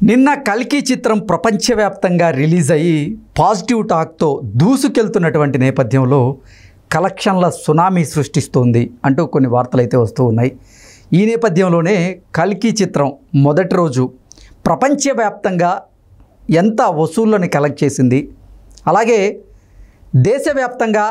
నిన్న కల్కి చిత్రం ప్రపంచవ్యాప్తంగా రిలీజ్ అయ్యి పాజిటివ్ టాక్తో దూసుకెళ్తున్నటువంటి నేపథ్యంలో కలెక్షన్ల సునామీ సృష్టిస్తోంది అంటూ కొన్ని వార్తలు అయితే వస్తూ ఉన్నాయి ఈ నేపథ్యంలోనే కల్కి చిత్రం మొదటి రోజు ప్రపంచవ్యాప్తంగా ఎంత వసూళ్ళని కలెక్ట్ చేసింది అలాగే దేశవ్యాప్తంగా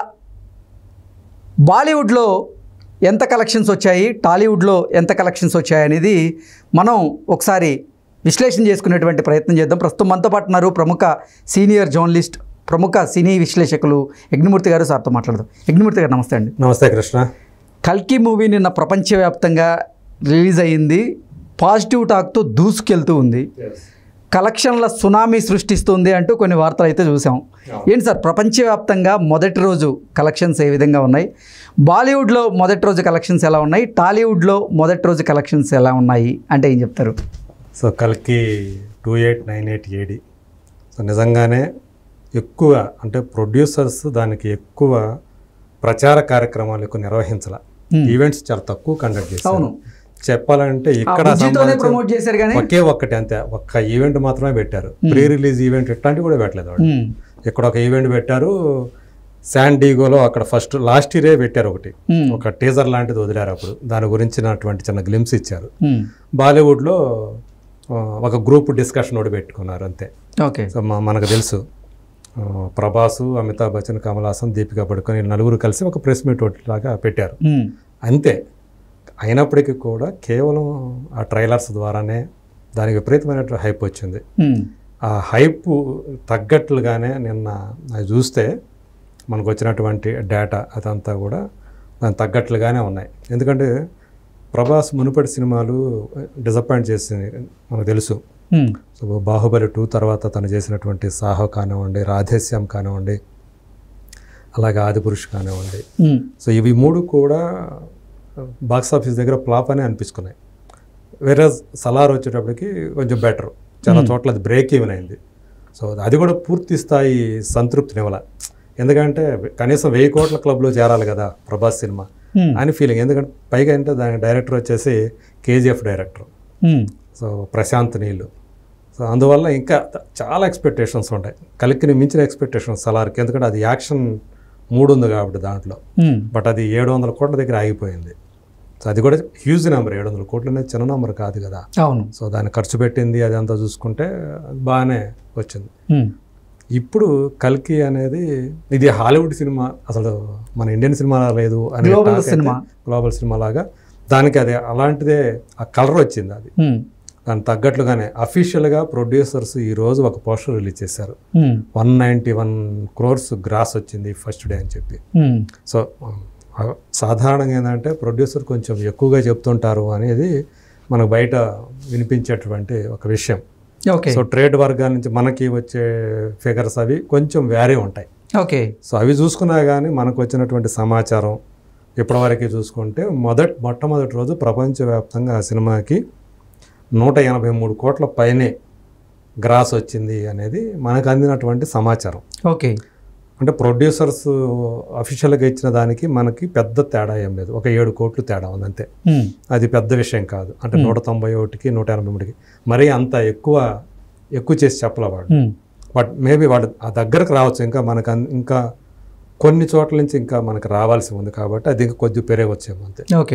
బాలీవుడ్లో ఎంత కలెక్షన్స్ వచ్చాయి టాలీవుడ్లో ఎంత కలెక్షన్స్ వచ్చాయి అనేది మనం ఒకసారి విశ్లేషణ చేసుకునేటువంటి ప్రయత్నం చేద్దాం ప్రస్తుతం మనతో పాటు ఉన్నారు ప్రముఖ సీనియర్ జర్నలిస్ట్ ప్రముఖ సినీ విశ్లేషకులు యజ్ఞమూర్తి గారు సార్తో మాట్లాడదాం యజ్ఞమూర్తి గారు నమస్తే అండి నమస్తే కృష్ణ కల్కి మూవీ నిన్న ప్రపంచవ్యాప్తంగా రిలీజ్ అయ్యింది పాజిటివ్ టాక్తో దూసుకెళ్తూ ఉంది కలెక్షన్ల సునామీ సృష్టిస్తుంది అంటూ కొన్ని వార్తలు అయితే చూసాం ఏంటి సార్ ప్రపంచవ్యాప్తంగా మొదటి రోజు కలెక్షన్స్ ఏ విధంగా ఉన్నాయి బాలీవుడ్లో మొదటి రోజు కలెక్షన్స్ ఎలా ఉన్నాయి టాలీవుడ్లో మొదటి రోజు కలెక్షన్స్ ఎలా ఉన్నాయి అంటే ఏం చెప్తారు సో కల్కి two eight nine eight AD so నిజంగానే ఎక్కువ అంటే ప్రొడ్యూసర్స్ దానికి ఎక్కువ ప్రచార కార్యక్రమాలు ఎక్కువ నిర్వహించాల Hmm. ఈవెంట్స్ చాలా తక్కువ కండక్ట్ చేశారు అవును. చెప్పాలంటే ఆ ఇక్కడ బుజ్జితోనే సంబంధించిన ప్రమోట్ చేశారు కానీ ఒకే ఒక్కటి అంతే ఒక్క ఈవెంట్ మాత్రమే పెట్టారు ప్రీ రిలీజ్ ఈవెంట్ ఇట్లాంటివి కూడా పెట్టలేదు వాళ్ళు ఉమ్, ఇక్కడ ఒక ఈవెంట్ పెట్టారు శాన్ డీగోలో అక్కడ ఫస్ట్ లాస్ట్ ఇయరే పెట్టారు ఒకటి ఉమ్, ఒక టీజర్ లాంటిది వదిలారు అప్పుడు దాని గురించినటువంటి చిన్న గ్లిమ్స్ ఇచ్చారు ఉమ్, బాలీవుడ్లో ఆ, ఒక గ్రూప్ డిస్కషన్ ఒకటి పెట్టుకున్నారు అంతే ఓకే సో మా మనకు తెలుసు ఆ, ప్రభాసు అమితాబ్ బచ్చన్ కమల్ హాసన్ దీపికా పడుకొని వీళ్ళు నలుగురు కలిసి ఒక ప్రెస్ మీట్ ఒకటి లాగా పెట్టారు ఉమ్, అంతే అయినప్పటికీ కూడా కేవలం ఆ ట్రైలర్స్ ద్వారానే దానికి విపరీతమైన హైప్ వచ్చింది ఉమ్, ఆ హైప్ తగ్గట్లుగానే నిన్న అది చూస్తే మనకు వచ్చినటువంటి డేటా అదంతా కూడా దానికి తగ్గట్లుగానే ఉన్నాయి ఎందుకంటే ప్రభాస్ మునుపటి సినిమాలు డిసప్పాయింట్ చేసింది మనకు తెలుసు ఉమ్, సో బాహుబలి టూ తర్వాత తను చేసినటువంటి సాహో కానివ్వండి రాధేశ్యామ్ కానివ్వండి అలాగే ఆదిపురుష్ కానివ్వండి ఉమ్, సో ఇవి మూడు కూడా బాక్స్ ఆఫీస్ దగ్గర ఫ్లాప్ అని అనిపించుకున్నాయి వేరే సలార్ వచ్చేటప్పటికి కొంచెం బెటర్ చాలా చోట్ల అది బ్రేక్ ఈవెన్ అయింది సో అది కూడా పూర్తి స్థాయి సంతృప్తినివ్వాల ఎందుకంటే కనీసం వెయ్యి కోట్ల క్లబ్లో చేరాలి కదా ప్రభాస్ సినిమా ఉమ్, అని ఫీలింగ్ ఎందుకంటే పైగా అంటే దాని డైరెక్టర్ వచ్చేసి KGF director um, so Prashanth Neel so అందువల్ల ఇంకా త- చాలా ఎక్స్పెక్టేషన్స్ ఉంటాయి కలికిని మించిన ఎక్స్పెక్టేషన్స్ సలార్కి ఎందుకంటే అది యాక్షన్ మూడు ఉంది కాబట్టి దాంట్లో ఉమ్, బట్ అది ఏడు వందల కోట్ల దగ్గర ఆగిపోయింది సో అది కూడా హ్యూజ్ నెంబర్ ఏడు వందల కోట్లు అనేది చిన్న నెంబర్ కాదు కదా అవును సో దాన్ని ఖర్చు పెట్టింది అది అంతా చూసుకుంటే అది బాగానే వచ్చింది ఉమ్, ఇప్పుడు కల్కి అనేది ఇది హాలీవుడ్ సినిమా అసలు మన ఇండియన్ సినిమా లేదు అనే Global talk అయితే సినిమా. గ్లోబల్ సినిమా లాగా దానికి అది అలాంటిదే ఆ కలర్ వచ్చింది అది ఉమ్, దానికి తగ్గట్లుగానే అఫీషియల్గా ప్రొడ్యూసర్స్ ఈ రోజు ఒక పోస్టర్ రిలీజ్ చేశారు um, one ninety one crores gross వచ్చింది ఫస్ట్ డే అని చెప్పి ఉమ్, సో ఆ, సాధారణంగా ఏంటంటే ప్రొడ్యూసర్ కొంచెం ఎక్కువగా చెప్తుంటారు అనేది మనకు బయట వినిపించేటువంటి ఒక విషయం ఓకే సో ట్రేడ్ వర్గాల నుంచి మనకి వచ్చే ఫిగర్స్ అవి కొంచెం వ్యారీ ఉంటాయి ఓకే సో అవి చూసుకున్నా కానీ మనకు వచ్చినటువంటి సమాచారం ఇప్పటివరకు చూసుకుంటే మొదటి మొట్టమొదటి రోజు ప్రపంచవ్యాప్తంగా ఆ సినిమాకి నూట ఎనభై మూడు కోట్ల పైనే గ్రాస్ వచ్చింది అనేది మనకు అందినటువంటి సమాచారం ఓకే అంటే ప్రొడ్యూసర్స్ అఫీషియల్గా ఇచ్చిన దానికి మనకి పెద్ద తేడా ఏం లేదు ఒక ఏడు కోట్లు తేడా ఉంది అంతే ఉమ్, అది పెద్ద విషయం కాదు అంటే నూట తొంభై ఒకటికి నూట ఎనభై మూడుకి మరీ అంత ఎక్కువ ఎక్కువ చేసి చెప్పలే వాడు ఉమ్, బట్ మేబీ వాడు ఆ దగ్గరకు రావచ్చు ఇంకా మనకు అన్- ఇంకా కొన్ని చోట్ల నుంచి ఇంకా మనకు రావాల్సి ఉంది కాబట్టి అది ఇంకా కొద్దిగా పెరగవచ్చేమో అంతే ఓకే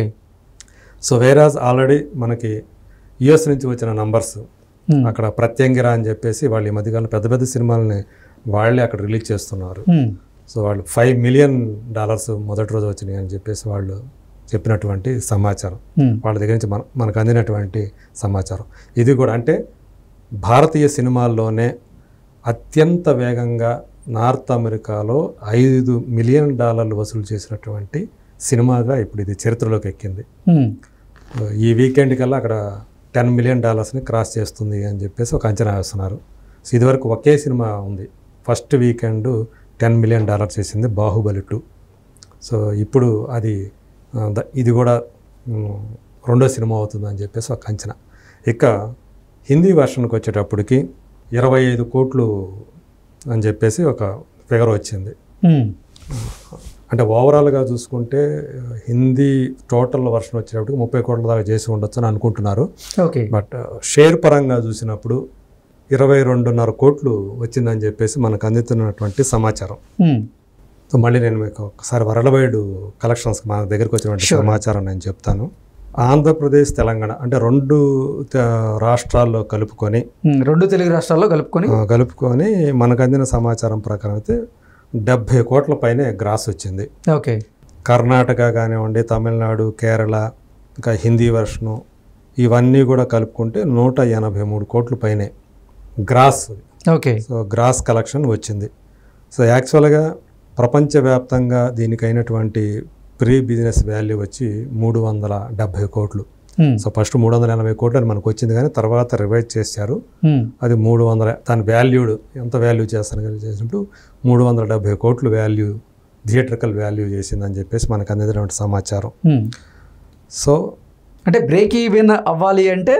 సో వేరాజ్ ఆల్రెడీ మనకి యుఎస్ నుంచి వచ్చిన నంబర్స్ ఉమ్, అక్కడ ప్రత్యంగిరా అని చెప్పేసి వాళ్ళు ఈ మధ్యకాలం పెద్ద పెద్ద సినిమాలని వాళ్ళే అక్కడ రిలీజ్ చేస్తున్నారు ఉమ్, సో వాళ్ళు ఫైవ్ మిలియన్ డాలర్స్ మొదటి రోజు వచ్చినాయి అని చెప్పేసి వాళ్ళు చెప్పినటువంటి సమాచారం ఉమ్, వాళ్ళ దగ్గర నుంచి మన మనకు అందినటువంటి సమాచారం ఇది కూడా అంటే భారతీయ సినిమాల్లోనే అత్యంత వేగంగా నార్త్ అమెరికాలో ఐదు మిలియన్ డాలర్లు వసూలు చేసినటువంటి సినిమాగా ఇప్పుడు ఇది చరిత్రలోకి ఎక్కింది ఉమ్, ఈ వీకెండ్ కల్లా అక్కడ టెన్ మిలియన్ డాలర్స్ని క్రాస్ చేస్తుంది అని చెప్పేసి ఒక అంచనా వేస్తున్నారు సో ఇదివరకు ఒకే సినిమా ఉంది first weekend ten million dollars చేసింది బాహుబలి టూ సో ఇప్పుడు అది ఆ, ద- ఇది కూడా ఉమ్, రెండో సినిమా అవుతుంది అని చెప్పేసి ఒక అంచనా ఇక హిందీ వర్షన్కి వచ్చేటప్పటికి ఇరవై ఐదు కోట్లు అని చెప్పేసి ఒక ఫిగర్ వచ్చింది ఉమ్, అంటే ఓవరాల్గా చూసుకుంటే హిందీ టోటల్ వర్షన్ వచ్చేటప్పటికి ముప్పై కోట్ల దాకా చేసి ఉండొచ్చు అని అనుకుంటున్నారు ఓకే బట్ షేర్ పరంగా చూసినప్పుడు ఇరవై రెండున్నర కోట్లు వచ్చిందని చెప్పేసి మనకు అందుతున్నటువంటి సమాచారం ఉమ్, సో మళ్ళీ నేను మీకు ఒకసారి వరలవైడు కలెక్షన్స్ మన దగ్గరికి వచ్చినటువంటి Sure. సమాచారం నేను చెప్తాను ఆంధ్రప్రదేశ్ తెలంగాణ అంటే రెండు త- రాష్ట్రాల్లో కలుపుకొని ఉమ్, రెండు తెలుగు రాష్ట్రాల్లో కలుపుకొని ఆ, కలుపుకొని మనకు అందిన సమాచారం ప్రకారం అయితే డెబ్భై కోట్ల పైనే గ్రాస్ వచ్చింది ఓకే కర్ణాటక కానివ్వండి తమిళనాడు కేరళ ఇంకా హిందీ వర్షను ఇవన్నీ కూడా కలుపుకుంటే నూట ఎనభై మూడు కోట్ల పైనే gross okay so gross collection వచ్చింది సో యాక్చువల్గా ప్రపంచవ్యాప్తంగా దీనికి అయినటువంటి ప్రీ బిజినెస్ వాల్యూ వచ్చి మూడు వందల డెబ్భై కోట్లు ఉమ్, సో ఫస్ట్ మూడు వందల ఎనభై కోట్లు అని మనకు వచ్చింది కానీ తర్వాత రివైజ్ చేశారు ఉమ్, అది మూడు వందల దాని వాల్యూడ్ ఎంత వాల్యూ చేస్తాను కానీ చేసినప్పుడు మూడు వందల డెబ్భై కోట్లు వాల్యూ థియేట్రికల్ వాల్యూ చేసిందని చెప్పేసి మనకు అందినటువంటి సమాచారం ఉమ్. సో అంటే బ్రేక్ ఈవెన్ అవ్వాలి అంటే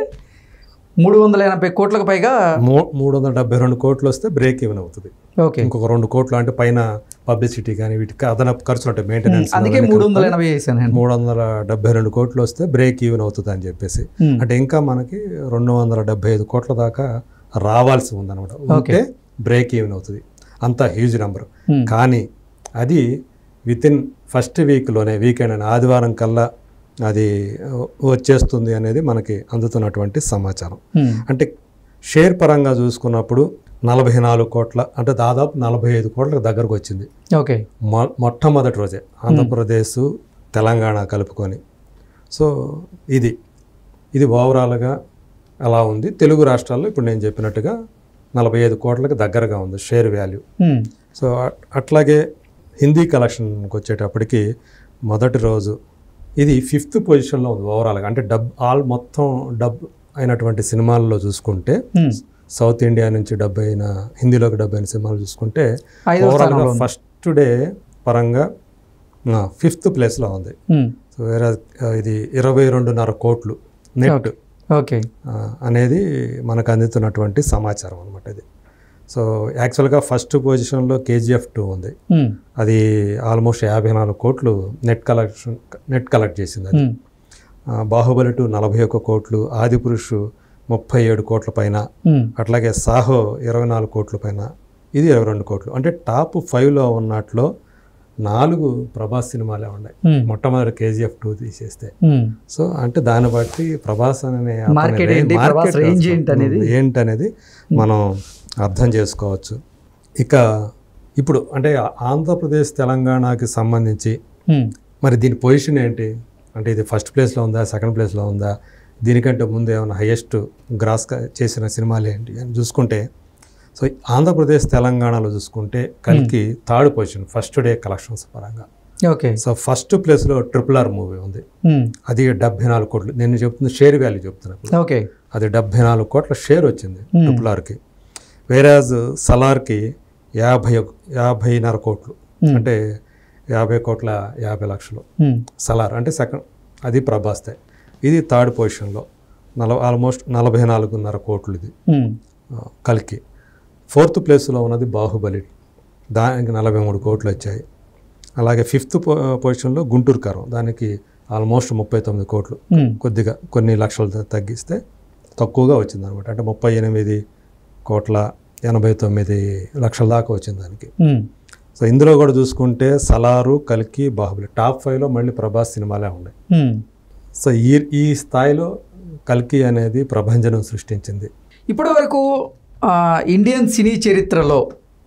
మూడు వందల ఎనభై కోట్లకు పైగా మూ మూడు వందల డెబ్బై రెండు కోట్లు వస్తే బ్రేక్ ఈవెన్ అవుతుంది ఓకే ఇంకొక రెండు కోట్లు అంటే పైన పబ్లిసిటీ కానీ వీటికి అదనపు ఖర్చులు ఉంటాయి మెయింటెనెన్స్ అందుకే మూడు వందల ఎనభై వేసాను నేను మూడు వందల డెబ్బై రెండు కోట్లు వస్తే బ్రేక్ ఈవెన్ అవుతుంది అని చెప్పేసి ఉమ్, అంటే ఇంకా మనకి రెండు వందల డెబ్బై ఐదు కోట్ల దాకా రావాల్సి ఉందన్నమాట ఉంటే బ్రేక్ ఈవెన్ అవుతుంది అంత హ్యూజ్ నెంబర్ ఉమ్, కానీ అది విత్ ఇన్ ఫస్ట్ వీక్లోనే వీకెండ్ అని ఆదివారం కల్లా అది వచ్చేస్తుంది అనేది మనకి అందుతున్నటువంటి సమాచారం ఉమ్, అంటే షేర్ పరంగా చూసుకున్నప్పుడు నలభై నాలుగు కోట్ల అంటే దాదాపు నలభై ఐదు కోట్ల దగ్గరకు వచ్చింది ఓకే మొ మొట్టమొదటి రోజే ఆంధ్రప్రదేశ్ తెలంగాణ కలుపుకొని సో ఇది ఇది ఓవరాల్గా అలా ఉంది తెలుగు రాష్ట్రాల్లో ఇప్పుడు నేను చెప్పినట్టుగా నలభై ఐదు కోట్లకు దగ్గరగా ఉంది షేర్ వాల్యూ ఉమ్, సో అట్- అట్లాగే హిందీ కలెక్షన్కి వచ్చేటప్పటికి మొదటి రోజు ఇది ఫిఫ్త్ పొజిషన్లో ఉంది ఓవరాల్గా అంటే డబ్ ఆల్ మొత్తం డబ్ అయినటువంటి సినిమాల్లో చూసుకుంటే ఉమ్, సౌత్ ఇండియా నుంచి డబ్బు అయిన హిందీలోకి డబ్బు అయిన సినిమాలు చూసుకుంటే ఐదవ ఓవరాల్గా స్థానంలో ఉంది. ఫస్ట్ డే పరంగా ఫిఫ్త్ ప్లేస్లో ఉంది ఉమ్, సో వేరే ఇది ఇరవై రెండున్నర కోట్లు నెట్ ఓకే అనేది మనకు అందుతున్నటువంటి సమాచారం అనమాట ఇది సో యాక్చువల్గా ఫస్ట్ పొజిషన్లో కేజీఎఫ్ టూ ఉంది ఉమ్, అది ఆల్మోస్ట్ యాభై నాలుగు కోట్లు నెట్ కలెక్షన్ నెట్ కలెక్ట్ చేసింది అది ఉమ్, ఆ, బాహుబలి టూ నలభై ఒక్క కోట్లు ఆదిపురుష్ ముప్పై ఏడు కోట్ల పైన ఉమ్, అట్లాగే సాహో ఇరవై నాలుగు కోట్ల పైన ఇది ఇరవై రెండు కోట్లు అంటే టాప్ ఫైవ్లో ఉన్నట్లో నాలుగు ప్రభాస్ సినిమాలే ఉన్నాయి ఉమ్, మొట్టమొదటి కేజీఎఫ్ టూ తీసేస్తే ఉమ్, సో అంటే దాన్ని బట్టి ప్రభాస్ అనే అతని Market రే- ఏంటి, market ప్రభాస్ range అసలు ఏంటి అనేది? ఏంటనేది మనం అర్థం చేసుకోవచ్చు ఇక ఇప్పుడు అంటే ఆంధ్రప్రదేశ్ తెలంగాణకి సంబంధించి ఉమ్, మరి దీని పొజిషన్ ఏంటి అంటే ఇది ఫస్ట్ ప్లేస్లో ఉందా సెకండ్ ప్లేస్లో ఉందా దీనికంటే ముందు ఏమైనా హయ్యెస్ట్ గ్రాస్ చేసిన సినిమాలు ఏంటి అని చూసుకుంటే సో ఆంధ్రప్రదేశ్ తెలంగాణలో చూసుకుంటే కల్కి third position first day collections పరంగా ఓకే సో ఫస్ట్ ప్లేస్లో ట్రిపుల్ ఆర్ మూవీ ఉంది ఉమ్, అది డెబ్బై నాలుగు కోట్లు నేను చెప్తున్న షేర్ వాల్యూ చెప్తున్నాను ఓకే అది డెబ్బై నాలుగు కోట్ల షేర్ వచ్చింది Hmm. ట్రిపుల్ ఆర్కి వేరాజ్ సలార్కి యాభై ఒక- యాభైన్నర కోట్లు Hmm. అంటే యాభై కోట్ల యాభై లక్షలు ఉమ్, సలార్ అంటే సెకండ్ అది ప్రభాస్తే ఇది థర్డ్ పొజిషన్లో నల ఆల్మోస్ట్ నలభై నాలుగున్నర కోట్లు ఇది ఉమ్, ఆ, కల్కి ఫోర్త్ ప్లేస్లో ఉన్నది బాహుబలి దానికి నలభై మూడు కోట్లు వచ్చాయి అలాగే ఫిఫ్త్ పొ- పొజిషన్లో గుంటూరు కారం దానికి ఆల్మోస్ట్ ముప్పై తొమ్మిది కోట్లు ఉమ్, కొద్దిగా కొన్ని లక్షలు త- తగ్గిస్తే తక్కువగా వచ్చింది అనమాట అంటే ముప్పై ఎనిమిది కోట్ల ఎనభై తొమ్మిది లక్షల దాకా వచ్చింది దానికి ఉమ్, సో ఇందులో కూడా చూసుకుంటే సలారు కల్కి బాహుబలి టాప్ ఫైవ్లో మళ్ళీ ప్రభాస్ సినిమాలే ఉన్నాయి ఉమ్. సో ఈ ఈ స్థాయిలో కల్కి అనేది ప్రభంజనం సృష్టించింది ఇప్పటి వరకు ఆ, ఇండియన్ సినీ చరిత్రలో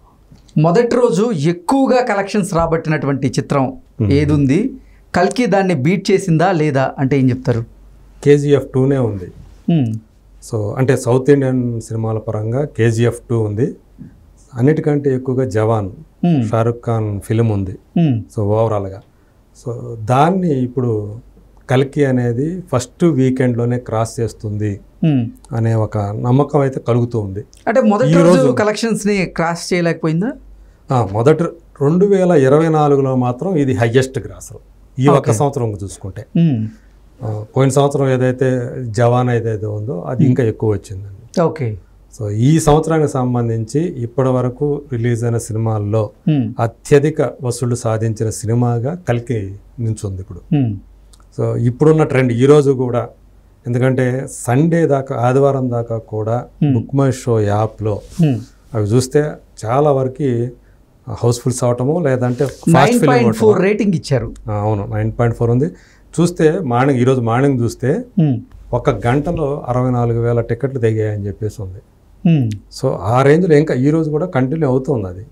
మొదటి రోజు ఎక్కువగా కలెక్షన్స్ రాబట్టినటువంటి చిత్రం ఏది ఉంది కల్కి దాన్ని బీట్ చేసిందా లేదా అంటే ఏం చెప్తారు కేజీఎఫ్ టూనే ఉంది ఉమ్, సో అంటే సౌత్ ఇండియన్ సినిమాల పరంగా కేజీఎఫ్ టూ ఉంది అన్నిటికంటే ఎక్కువగా జవాన్ ఉమ్, షారుఖ్ ఖాన్ ఫిలిం ఉంది ఉమ్, సో ఓవరాల్గా సో దాన్ని ఇప్పుడు కల్కి అనేది ఫస్ట్ వీకెండ్లోనే క్రాస్ చేస్తుంది ఉమ్. అనే ఒక నమ్మకం అయితే కలుగుతూ ఉంది అంటే మొదటి ఈ రోజు రోజు- కలెక్షన్స్ని క్రాస్ చేయలేకపోయిందా ఆ, మొదటి రెండు వేల ఇరవై నాలుగులో మాత్రం ఇది హయ్యెస్ట్ గ్రాస్ ఈ ఒక్క సంవత్సరం చూసుకుంటే ఉమ్, ఆ, పోయిన సంవత్సరం ఏదైతే జవాన్ ఏదైతే ఉందో అది ఇంకా ఎక్కువ వచ్చిందండి ఓకే సో ఈ సంవత్సరానికి సంబంధించి ఇప్పటి వరకు రిలీజ్ అయిన సినిమాల్లో ఉమ్, అత్యధిక వసూళ్లు సాధించిన సినిమాగా కల్కి నించుంది ఇప్పుడు ఉమ్, సో ఇప్పుడున్న ట్రెండ్ ఈరోజు కూడా ఎందుకంటే సండే దాకా ఆదివారం దాకా కూడా బుక్ మై షో యాప్లో ఉమ్. అవి చూస్తే చాలా వరకు హౌస్ఫుల్స్ అవటము లేదంటే nine fast film point four rating ఇచ్చారు అవును నైన్ పాయింట్ ఫోర్ ఉంది చూస్తే మార్నింగ్ ఈరోజు మార్నింగ్ చూస్తే ఉమ్. ఒక గంటలో అరవై నాలుగు వేల టికెట్లు దిగాయని చెప్పేసి ఉంది ఉమ్. సో ఆ రేంజ్లో ఇంకా ఈ రోజు కూడా కంటిన్యూ అవుతుంది అది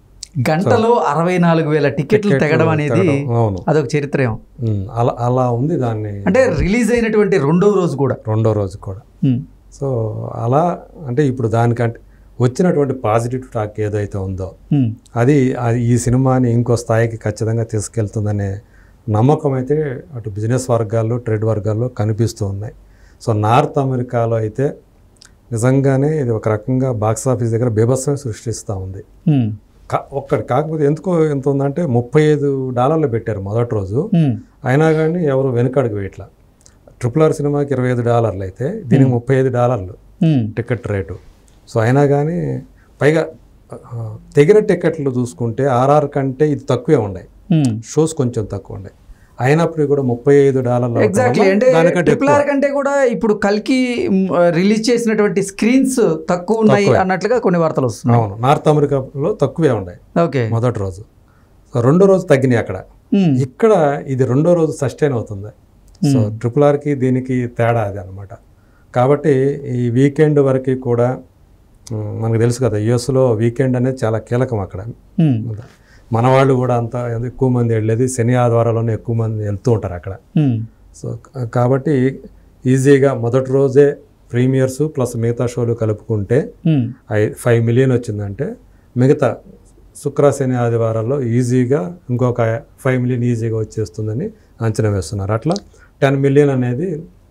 గంటలో అరవై నాలుగు వేల టికెట్లు తెగడం అనేది తెగడం, అవును అదొక చరిత్రయం ఉమ్, అలా అలా ఉంది దాన్ని అంటే రిలీజ్ అయినటువంటి రెండో రోజు కూడా రెండో రోజు కూడా ఉమ్. సో అలా అంటే ఇప్పుడు దానికంటే వచ్చినటువంటి పాజిటివ్ టాక్ ఏదైతే ఉందో ఉమ్. అది అది ఈ సినిమాని ఇంకో స్థాయికి ఖచ్చితంగా తీసుకెళ్తుందనే నమ్మకం అయితే అటు బిజినెస్ వర్గాల్లో ట్రేడ్ వర్గాల్లో కనిపిస్తూ ఉన్నాయి సో నార్త్ అమెరికాలో అయితే నిజంగానే ఇది ఒక రకంగా బాక్స్ ఆఫీస్ దగ్గర బీభత్సమే సృష్టిస్తూ ఉంది ఉమ్. కా- ఒక్కటి కాకపోతే ఎందుకో ఎంత ఉందంటే ముప్పై ఐదు డాలర్లు పెట్టారు మొదటి రోజు ఉమ్. అయినా కానీ ఎవరు వెనుకడుగు వేయట్లా ట్రిపుల్ ఆర్ సినిమాకి ఇరవై ఐదు డాలర్లు అయితే దీనికి ముప్పై ఐదు డాలర్లు ఉమ్. టికెట్ రేటు సో అయినా కానీ పైగా ఆ, తెగిన టికెట్లు చూసుకుంటే ఆర్ఆర్ కంటే ఇది తక్కువే ఉన్నాయి ఉమ్. షోస్ కొంచెం తక్కువ ఉన్నాయి అయినప్పటికీ కూడా ముప్పై ఐదు డాలర్లు అవటం ఎగ్జాక్ట్లీ వల్ల అంటే దానికంటే ట్రిపుల్ ఆర్ కంటే కూడా ఇప్పుడు కల్కి రిలీజ్ చేసినటువంటి స్క్రీన్స్ తక్కువ ఉన్నాయి అన్నట్లుగా కొన్ని వార్తలు వస్తున్నాయి అవును నార్త్ అమెరికాలో తక్కువే ఉన్నాయి ఓకే మొదటి రోజు సో రెండో రోజు తగ్గినాయి అక్కడ ఉమ్. ఇక్కడ ఇది రెండో రోజు సస్టైన్ అవుతుంది సో ట్రిపుల్ ఆర్కి దీనికి తేడా అది అనమాట కాబట్టి ఈ వీకెండ్ వరకు కూడా ఉమ్, మనకు తెలుసు కదా యుఎస్లో వీకెండ్ అనేది చాలా కీలకం అక్కడ ఉమ్. మన వాళ్ళు కూడా అంత ఎక్కువ మంది వెళ్ళేది శని ఆదివారాల్లోనే ఎక్కువ మంది వెళ్తూ ఉంటారు అక్కడ ఉమ్. సో క- కాబట్టి ఈజీగా మొదటి రోజే ప్రీమియర్స్ ప్లస్ మిగతా షోలు కలుపుకుంటే ఉమ్. ఐ ఫైవ్ మిలియన్ వచ్చిందంటే మిగతా శుక్ర శని ఆదివారాల్లో ఈజీగా ఇంకొక ఫైవ్ మిలియన్ ఈజీగా వచ్చేస్తుందని అంచనా వేస్తున్నారు అట్లా టెన్ మిలియన్ అనేది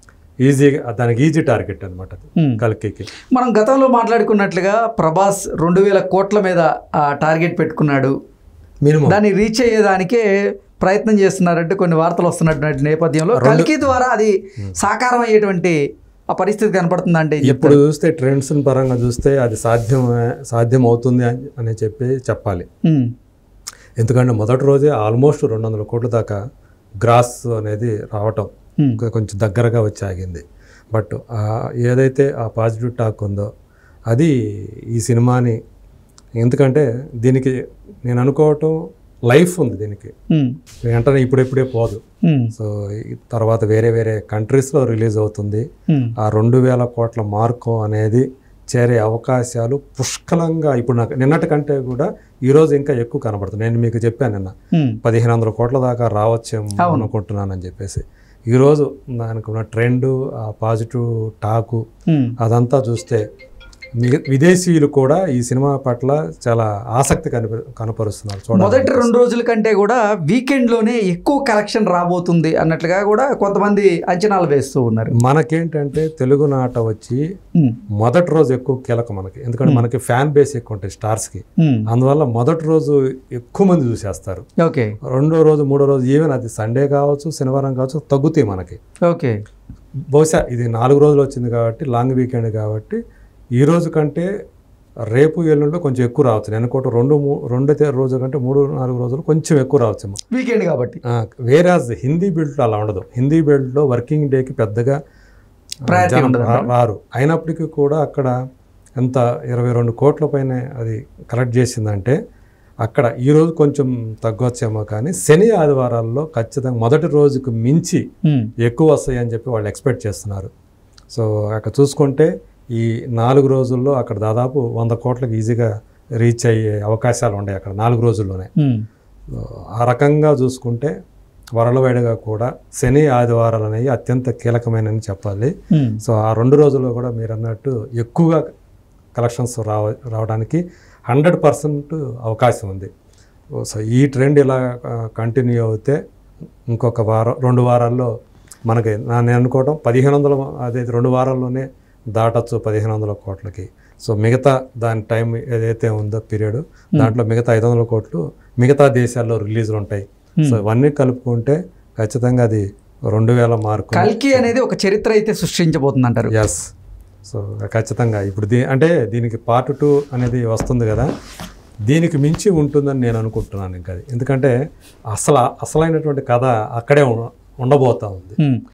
ఈజీగా దానికి ఈజీ టార్గెట్ అనమాట అది ఉమ్. కల్కికి మనం గతంలో మాట్లాడుకున్నట్లుగా ప్రభాస్ రెండు వేల కోట్ల మీద ఆ, టార్గెట్ పెట్టుకున్నాడు మినిమం దాన్ని రీచ్ అయ్యేదానికే ప్రయత్నం చేస్తున్నారంటే కొన్ని వార్తలు వస్తున్నటువంటి నేపథ్యంలో కల్కి ద్వారా అది సాకారం అయ్యేటువంటి ఆ పరిస్థితి కనపడుతుందంటే ఇప్పుడు చూస్తే ట్రెండ్స్ పరంగా చూస్తే అది సాధ్యం సాధ్యం అవుతుంది అని అని చెప్పి చెప్పాలి ఉమ్. ఎందుకంటే మొదటి రోజే ఆల్మోస్ట్ రెండు వందల కోట్ల దాకా గ్రాస్ అనేది రావటం ఉమ్. ఇంకా కొంచెం దగ్గరగా వచ్చి ఆగింది బట్ ఆ ఏదైతే ఆ పాజిటివ్ టాక్ ఉందో అది ఈ సినిమాని ఎందుకంటే దీనికి నేను అనుకోవటం లైఫ్ ఉంది దీనికి ఉమ్. వెంటనే ఇప్పుడెప్పుడే పోదు ఉమ్. సో ఈ తర్వాత వేరే వేరే కంట్రీస్లో రిలీజ్ అవుతుంది ఉమ్. ఆ రెండు వేల కోట్ల మార్కు అనేది చేరే అవకాశాలు పుష్కలంగా ఇప్పుడు నాకు నిన్నటి కంటే కూడా ఈరోజు ఇంకా ఎక్కువ కనబడుతుంది నేను మీకు చెప్పాను నిన్న ఉమ్. పదిహేను వందల కోట్ల దాకా రావచ్చేమో అనుకుంటున్నానని చెప్పేసి ఈరోజు దానికి ఉన్న ట్రెండ్ ఆ పాజిటివ్ టాకు ఉమ్. అదంతా చూస్తే మిగ- విదేశీయులు కూడా ఈ సినిమా పట్ల చాలా ఆసక్తి కనిప కనపరుస్తున్నారు చూడాలి మొదటి రెండు రోజుల కంటే కూడా వీకెండ్ లోనే ఎక్కువ కలెక్షన్ రాబోతుంది అన్నట్లుగా కూడా కొంతమంది అంచనాలు వేస్తూ ఉన్నారు మనకేంటంటే తెలుగు నాట వచ్చి ఉమ్. మొదటి రోజు ఎక్కువ కీలకం మనకి ఎందుకంటే మనకి ఫ్యాన్ బేస్ ఎక్కువ ఉంటాయి స్టార్స్కి ఉమ్. అందువల్ల మొదటి రోజు ఎక్కువ మంది చూసేస్తారు ఓకే రెండో రోజు మూడో రోజు ఈవెన్ అది సండే కావచ్చు శనివారం కావచ్చు తగ్గుతాయి మనకి ఓకే బహుశా ఇది నాలుగు రోజులు వచ్చింది కాబట్టి లాంగ్ వీకెండ్ కాబట్టి ఈ రోజు కంటే రేపు ఎల్లుండిలో కొంచెం ఎక్కువ రావచ్చు నేను అనుకోవటం రెండు మూ రెండు తే- రోజు కంటే మూడు నాలుగు రోజులు కొంచెం ఎక్కువ రావచ్చేమో వీకెండ్ కాబట్టి వేరే హిందీ బెల్ట్లో అలా ఉండదు హిందీ బెల్ట్లో వర్కింగ్ డేకి పెద్దగా ఆ, Priority జనం ఉండదు రా- రారు అయినప్పటికీ కూడా అక్కడ ఎంత ఇరవై రెండు కోట్ల పైన అది కలెక్ట్ చేసిందంటే అక్కడ ఈ రోజు కొంచెం తగ్గొచ్చేమో కానీ శని ఆదివారాల్లో ఖచ్చితంగా మొదటి రోజుకు మించి ఉమ్. ఎక్కువ వస్తాయి అని చెప్పి వాళ్ళు ఎక్స్పెక్ట్ చేస్తున్నారు సో అక్కడ చూసుకుంటే ఈ నాలుగు రోజుల్లో అక్కడ దాదాపు వంద కోట్లకు ఈజీగా రీచ్ అయ్యే అవకాశాలు ఉన్నాయి అక్కడ నాలుగు రోజుల్లోనే ఉమ్. ఆ రకంగా చూసుకుంటే వరలవైడగా కూడా శని ఆదివారాలు అనేవి అత్యంత కీలకమైనని చెప్పాలి ఉమ్. సో ఆ రెండు రోజుల్లో కూడా మీరు అన్నట్టు ఎక్కువగా కలెక్షన్స్ రావ రావడానికి హండ్రెడ్ పర్సెంట్ అవకాశం ఉంది సో ఈ ట్రెండ్ ఇలా కంటిన్యూ అవుతే ఇంకొక వారం రెండు వారాల్లో మనకి నా- నేను అనుకోవటం పదిహేను వందల అదే రెండు వారాల్లోనే దాటచ్చు పదిహేను వందల కోట్లకి సో మిగతా దాని టైం ఏదైతే ఉందో పీరియడ్ దాంట్లో మిగతా ఐదు వందల కోట్లు మిగతా దేశాల్లో రిలీజులు ఉంటాయి సో ఇవన్నీ కలుపుకుంటే ఖచ్చితంగా అది రెండు వేల మార్కు కల్కి అనేది ఒక చరిత్ర అయితే సృష్టించబోతుంది అంటారు ఎస్ సో ఖచ్చితంగా ఇప్పుడు దీ అంటే దీనికి పార్ట్ టూ అనేది వస్తుంది కదా దీనికి మించి ఉంటుందని నేను అనుకుంటున్నాను ఇంకా అది ఎందుకంటే అసలు అసలైనటువంటి కథ అక్కడే ఉం- ఉండబోతా ఉంది ఉమ్.